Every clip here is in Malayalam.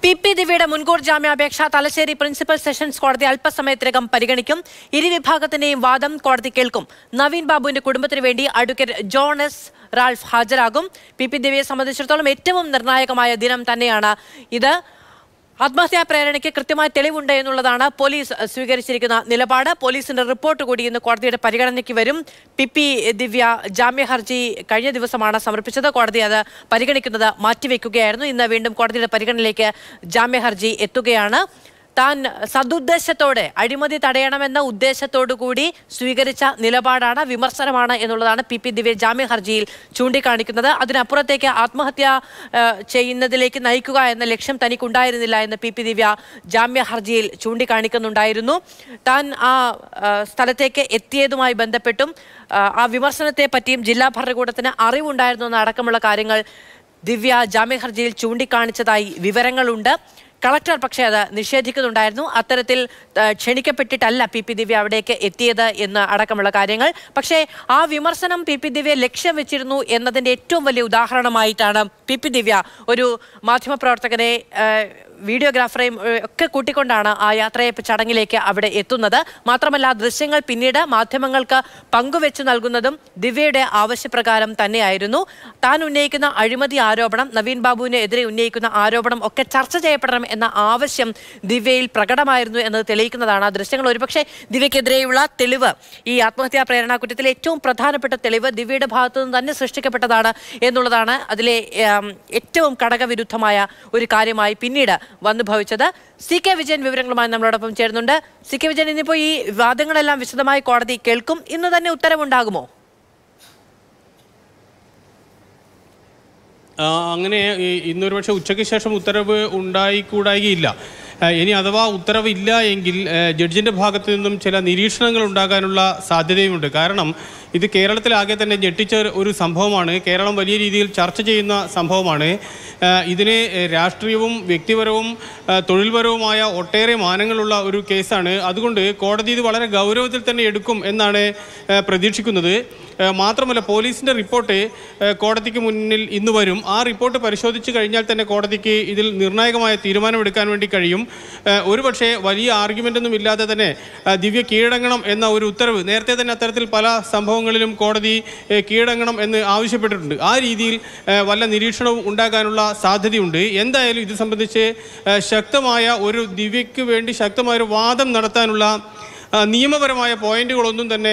പി പി ദിവ്യയുടെ മുൻകൂർ ജാമ്യാപേക്ഷ തലശ്ശേരി പ്രിൻസിപ്പൽ സെഷൻസ് കോടതി അല്പസമയത്തിനകം പരിഗണിക്കും ഇരുവിഭാഗത്തിന്റെയും വാദം കോടതി കേൾക്കും നവീൻ ബാബുവിന്റെ കുടുംബത്തിന് വേണ്ടി അഡ്വക്കേറ്റ് ജോൺ എസ് റാൾഫ് ഹാജരാകും പി പി ദിവ്യയെ സംബന്ധിച്ചിടത്തോളം ഏറ്റവും നിർണായകമായ ദിനം തന്നെയാണ് ഇത് ആത്മഹത്യാ പ്രേരണയ്ക്ക് കൃത്യമായ തെളിവുണ്ട് എന്നുള്ളതാണ് പോലീസ് സ്വീകരിച്ചിരിക്കുന്ന നിലപാട് പോലീസിന്റെ റിപ്പോർട്ട് കൂടി ഇന്ന് കോടതിയുടെ പരിഗണനയ്ക്ക് വരും പി പി ദിവ്യ ജാമ്യ ഹർജി കഴിഞ്ഞ ദിവസമാണ് സമർപ്പിച്ചത് കോടതി അത് പരിഗണിക്കുന്നത് മാറ്റിവെക്കുകയായിരുന്നു ഇന്ന് വീണ്ടും കോടതിയുടെ പരിഗണനയിലേക്ക് ജാമ്യ ഹർജി എത്തുകയാണ് താൻ സതുദ്ദേശത്തോടെ അഴിമതി തടയണമെന്ന ഉദ്ദേശത്തോടു കൂടി സ്വീകരിച്ച നിലപാടാണ് വിമർശനമാണ് എന്നുള്ളതാണ് പി പി ദിവ്യ ജാമ്യ ഹർജിയിൽ ചൂണ്ടിക്കാണിക്കുന്നത് അതിനപ്പുറത്തേക്ക് ആത്മഹത്യ ആ, ചെയ്യുന്നതിലേക്ക് നയിക്കുക എന്ന ലക്ഷ്യം തനിക്കുണ്ടായിരുന്നില്ല എന്ന് പി പി ദിവ്യ ജാമ്യ ഹർജിയിൽ ചൂണ്ടിക്കാണിക്കുന്നുണ്ടായിരുന്നു താൻ ആ ആ, സ്ഥലത്തേക്ക് എത്തിയതുമായി ബന്ധപ്പെട്ടും ആ, ആ വിമർശനത്തെ പറ്റിയും ജില്ലാ ഭരണകൂടത്തിന് അറിവുണ്ടായിരുന്നു എന്ന അടക്കമുള്ള കാര്യങ്ങൾ ദിവ്യ ജാമ്യ ഹർജിയിൽ ചൂണ്ടിക്കാണിച്ചതായി വിവരങ്ങളുണ്ട് കളക്ടർ പക്ഷേ അത് നിഷേധിക്കുന്നുണ്ടായിരുന്നു അത്തരത്തിൽ ആ, ക്ഷണിക്കപ്പെട്ടിട്ടല്ല പി പി ദിവ്യ അവിടേക്ക് എത്തിയത് എന്ന് അടക്കമുള്ള കാര്യങ്ങൾ പക്ഷേ ആ വിമർശനം പി പി ദിവ്യ ലക്ഷ്യം വെച്ചിരുന്നു എന്നതിന്റെ ഏറ്റവും വലിയ ഉദാഹരണമായിട്ടാണ് പി പി ദിവ്യ ഒരു മാധ്യമപ്രവർത്തകനെ ആ, വീഡിയോഗ്രാഫറെയും ഏ, ഒക്കെ കൂട്ടിക്കൊണ്ടാണ് ആ യാത്രയപ്പ് ചടങ്ങിലേക്ക് അവിടെ എത്തുന്നത് മാത്രമല്ല ആ ദൃശ്യങ്ങൾ പിന്നീട് മാധ്യമങ്ങൾക്ക് പങ്കുവെച്ചു നൽകുന്നതും ദിവ്യയുടെ ആവശ്യപ്രകാരം തന്നെയായിരുന്നു താൻ ഉന്നയിക്കുന്ന അഴിമതി ആരോപണം നവീൻ ബാബുവിന് എതിരെ ഉന്നയിക്കുന്ന ആരോപണം ഒക്കെ ചർച്ച ചെയ്യപ്പെടണം എന്ന ആവശ്യം ദിവ്യയിൽ പ്രകടമായിരുന്നു എന്നത് തെളിയിക്കുന്നതാണ് ആ ദൃശ്യങ്ങൾ ഒരുപക്ഷെ ദിവ്യക്കെതിരെയുള്ള തെളിവ് ഈ ആത്മഹത്യാ പ്രേരണ കുറ്റത്തിലെ ഏറ്റവും പ്രധാനപ്പെട്ട തെളിവ് ദിവ്യയുടെ ഭാഗത്തു നിന്ന് തന്നെ സൃഷ്ടിക്കപ്പെട്ടതാണ് എന്നുള്ളതാണ് അതിലെ ഏം, ഏറ്റവും ഘടകവിരുദ്ധമായ ഒരു കാര്യമായി പിന്നീട് വന്നു ഭവിച്ചത് സി കെ വിജയൻ വിവരങ്ങളുമായി നമ്മളോടൊപ്പം ചേരുന്നുണ്ട് സി കെ വിജയൻ ഇന്നിപ്പോ ഈ വാദങ്ങളെല്ലാം വിശദമായി കോടതി കേൾക്കും ഇന്ന് തന്നെ ഉത്തരവുണ്ടാകുമോ ആ, അങ്ങനെ ഈ- ഇന്നൊരു പക്ഷേ ഉച്ചയ്ക്ക് ശേഷം ഉത്തരവ് ഉണ്ടായിക്കൂടായികയില്ല ആ, ഇനി അഥവാ ഉത്തരവ് ഇല്ല എങ്കിൽ ആ, ജഡ്ജിൻ്റെ ഭാഗത്തു നിന്നും ചില നിരീക്ഷണങ്ങൾ ഉണ്ടാകാനുള്ള സാധ്യതയുമുണ്ട് കാരണം ഇത് കേരളത്തിലാകെ തന്നെ ഞെട്ടിച്ച ഒരു സംഭവമാണ് കേരളം വലിയ രീതിയിൽ ചർച്ച ചെയ്യുന്ന സംഭവമാണ് ആ, ഇതിന് രാഷ്ട്രീയവും വ്യക്തിപരവും ആ, തൊഴിൽപരവുമായ ഒട്ടേറെ മാനങ്ങളുള്ള ഒരു കേസാണ് അതുകൊണ്ട് കോടതി ഇത് വളരെ ഗൗരവത്തിൽ തന്നെ എടുക്കും എന്നാണ് ആ, പ്രതീക്ഷിക്കുന്നത് ആ, മാത്രമല്ല പോലീസിൻ്റെ റിപ്പോർട്ട് ആ, കോടതിക്ക് മുന്നിൽ ഇന്ന് വരും ആ റിപ്പോർട്ട് പരിശോധിച്ച് കഴിഞ്ഞാൽ തന്നെ കോടതിക്ക് ഇതിൽ നിർണായകമായ തീരുമാനമെടുക്കാൻ വേണ്ടി കഴിയും ആ, ഒരുപക്ഷെ വലിയ ആർഗ്യുമെൻ്റ് ഒന്നും ഇല്ലാതെ തന്നെ ആ, ദിവ്യ കീഴടങ്ങണം എന്ന ഒരു ഉത്തരവ് നേരത്തെ തന്നെ അത്തരത്തിൽ പല സംഭവങ്ങളിലും കോടതി ഏ, കീഴടങ്ങണം എന്ന് ആവശ്യപ്പെട്ടിട്ടുണ്ട് ആ രീതിയിൽ ഏ, വല്ല നിരീക്ഷണവും ഉണ്ടാകാനുള്ള സാധ്യതയുണ്ട് എന്തായാലും ഇത് സംബന്ധിച്ച് ഏ, ശക്തമായ ഒരു ദിവ്യയ്ക്ക് വേണ്ടി ശക്തമായ ഒരു വാദം നടത്താനുള്ള ആ, നിയമപരമായ പോയിന്റുകളൊന്നും തന്നെ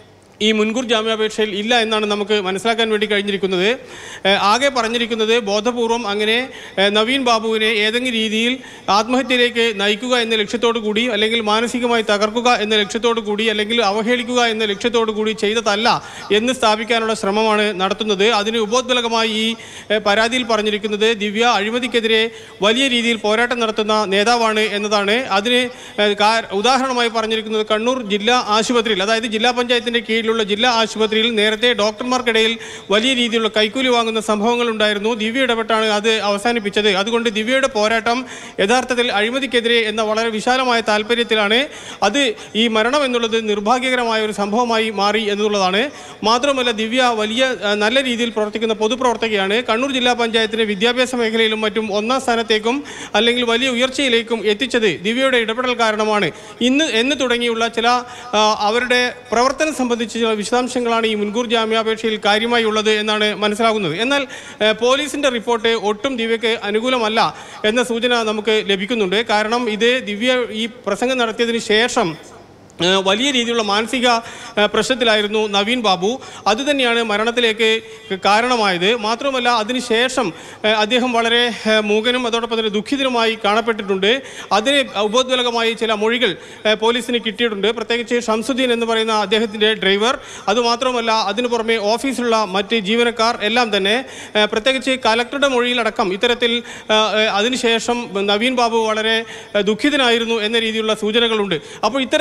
ഈ മുൻകൂർ ജാമ്യാപേക്ഷയിൽ ഇല്ല എന്നാണ് നമുക്ക് മനസ്സിലാക്കാൻ വേണ്ടി കഴിഞ്ഞിരിക്കുന്നത് ഏഹ് ആകെ പറഞ്ഞിരിക്കുന്നത് ബോധപൂർവം അങ്ങനെ ഏഹ് നവീൻ ബാബുവിനെ ഏതെങ്കിലും രീതിയിൽ ആത്മഹത്യയിലേക്ക് നയിക്കുക എന്ന ലക്ഷ്യത്തോടു കൂടി അല്ലെങ്കിൽ മാനസികമായി തകർക്കുക എന്ന ലക്ഷ്യത്തോടു കൂടി അല്ലെങ്കിൽ അവഹേളിക്കുക എന്ന ലക്ഷ്യത്തോടു കൂടി ചെയ്തതല്ല എന്ന് സ്ഥാപിക്കാനുള്ള ശ്രമമാണ് നടത്തുന്നത് അതിന് ഉപോദ്ബലകമായി ഈ ഏഹ് പരാതിയിൽ പറഞ്ഞിരിക്കുന്നത് ദിവ്യ അഴിമതിക്കെതിരെ വലിയ രീതിയിൽ പോരാട്ടം നടത്തുന്ന നേതാവാണ് എന്നതാണ് അതിന് ഏഹ് കാ- ഉദാഹരണമായി പറഞ്ഞിരിക്കുന്നത് കണ്ണൂർ ജില്ലാ ആശുപത്രിയിൽ അതായത് ജില്ലാ പഞ്ചായത്തിന്റെ കീഴിലുള്ള ജില്ലാ ആശുപത്രിയിൽ നേരത്തെ ഡോക്ടർമാർക്കിടയിൽ വലിയ രീതിയിലുള്ള കൈക്കൂലി വാങ്ങുന്ന സംഭവങ്ങൾ ഉണ്ടായിരുന്നു ദിവ്യ ഇടപെട്ടാണ് അത് അവസാനിപ്പിച്ചത് അതുകൊണ്ട് ദിവ്യയുടെ പോരാട്ടം യഥാർത്ഥത്തിൽ അഴിമതിക്കെതിരെ എന്ന വളരെ വിശാലമായ താല്പര്യത്തിലാണ് അത് ഈ മരണം എന്നുള്ളത് നിർഭാഗ്യകരമായ ഒരു സംഭവമായി മാറി എന്നുള്ളതാണ് മാത്രമല്ല ദിവ്യ വലിയ ആ, നല്ല രീതിയിൽ പ്രവർത്തിക്കുന്ന പൊതുപ്രവർത്തകയാണ് കണ്ണൂർ ജില്ലാ പഞ്ചായത്തിന് വിദ്യാഭ്യാസ മേഖലയിലും മറ്റും ഒന്നാം സ്ഥാനത്തേക്കും അല്ലെങ്കിൽ വലിയ ഉയർച്ചയിലേക്കും എത്തിച്ചത് ദിവ്യയുടെ ഇടപെടൽ കാരണമാണ് ഇന്ന് എന്ന് തുടങ്ങിയുള്ള ചില ആ, അവരുടെ പ്രവർത്തനം സംബന്ധിച്ച ചില വിശദാംശങ്ങളാണ് ഈ മുൻകൂർ ജാമ്യാപേക്ഷയിൽ കാര്യമായി ഉള്ളത് എന്നാണ് മനസ്സിലാകുന്നത് എന്നാൽ ഏ, പോലീസിന്റെ റിപ്പോർട്ട് ഒട്ടും ദിവ്യക്ക് അനുകൂലമല്ല എന്ന സൂചന നമുക്ക് ലഭിക്കുന്നുണ്ട് കാരണം ഇത് ദിവ്യ ഈ പ്രസംഗം നടത്തിയതിന് ശേഷം ഏഹ് വലിയ രീതിയിലുള്ള മാനസിക ഏഹ് പ്രശ്നത്തിലായിരുന്നു നവീൻ ബാബു അതുതന്നെയാണ് മരണത്തിലേക്ക് കാരണമായത് മാത്രമല്ല അതിനുശേഷം ഏഹ് അദ്ദേഹം വളരെ ഏഹ് മൂകനും അതോടൊപ്പം തന്നെ ദുഃഖിതനുമായി കാണപ്പെട്ടിട്ടുണ്ട് അതിന് ഉപോദ്വലകമായി ചില മൊഴികൾ ഏഹ് പോലീസിന് കിട്ടിയിട്ടുണ്ട് പ്രത്യേകിച്ച് ഷംസുദ്ദീൻ എന്ന് പറയുന്ന അദ്ദേഹത്തിൻ്റെ ഡ്രൈവർ അതുമാത്രമല്ല അതിനു പുറമെ ഓഫീസിലുള്ള മറ്റ് ജീവനക്കാർ എല്ലാം തന്നെ ഏഹ് പ്രത്യേകിച്ച് കലക്ടറുടെ മൊഴിയിലടക്കം ഇത്തരത്തിൽ ഏഹ് ഏഹ് അതിനുശേഷം നവീൻ ബാബു വളരെ ഏഹ് ദുഃഖിതനായിരുന്നു എന്ന രീതിയിലുള്ള സൂചനകളുണ്ട് അപ്പോൾ ഇത്തരത്തിൽ കാര്യങ്ങൾ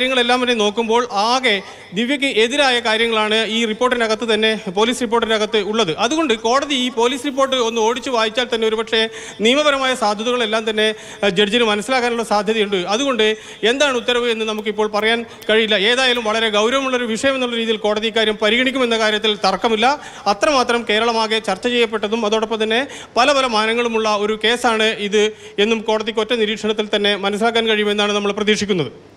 കാര്യങ്ങളെല്ലാം തന്നെ നോക്കുമ്പോൾ ആകെ ദിവ്യയ്ക്ക് എതിരായ കാര്യങ്ങളാണ് ഈ റിപ്പോർട്ടിനകത്ത് തന്നെ പോലീസ് റിപ്പോർട്ടിനകത്ത് ഉള്ളത് അതുകൊണ്ട് കോടതി ഈ പോലീസ് റിപ്പോർട്ട് ഒന്ന് ഓടിച്ചു വായിച്ചാൽ തന്നെ ഒരുപക്ഷെ നിയമപരമായ സാധ്യതകളെല്ലാം തന്നെ അഹ്, ജഡ്ജിന് മനസ്സിലാക്കാനുള്ള സാധ്യതയുണ്ട് അതുകൊണ്ട് എന്താണ് ഉത്തരവ് എന്ന് നമുക്കിപ്പോൾ പറയാൻ കഴിയില്ല ഏതായാലും വളരെ ഗൗരവമുള്ളൊരു വിഷയം എന്നുള്ള രീതിയിൽ കോടതി ഇക്കാര്യം പരിഗണിക്കുമെന്ന കാര്യത്തിൽ തർക്കമില്ല അത്രമാത്രം കേരളമാകെ ചർച്ച ചെയ്യപ്പെട്ടതും അതോടൊപ്പം തന്നെ പല പല മാനങ്ങളുമുള്ള ഒരു കേസാണ് ഇത് എന്നും കോടതിക്ക് ഒറ്റ നിരീക്ഷണത്തിൽ തന്നെ മനസ്സിലാക്കാൻ കഴിയുമെന്നാണ് നമ്മൾ പ്രതീക്ഷിക്കുന്നത്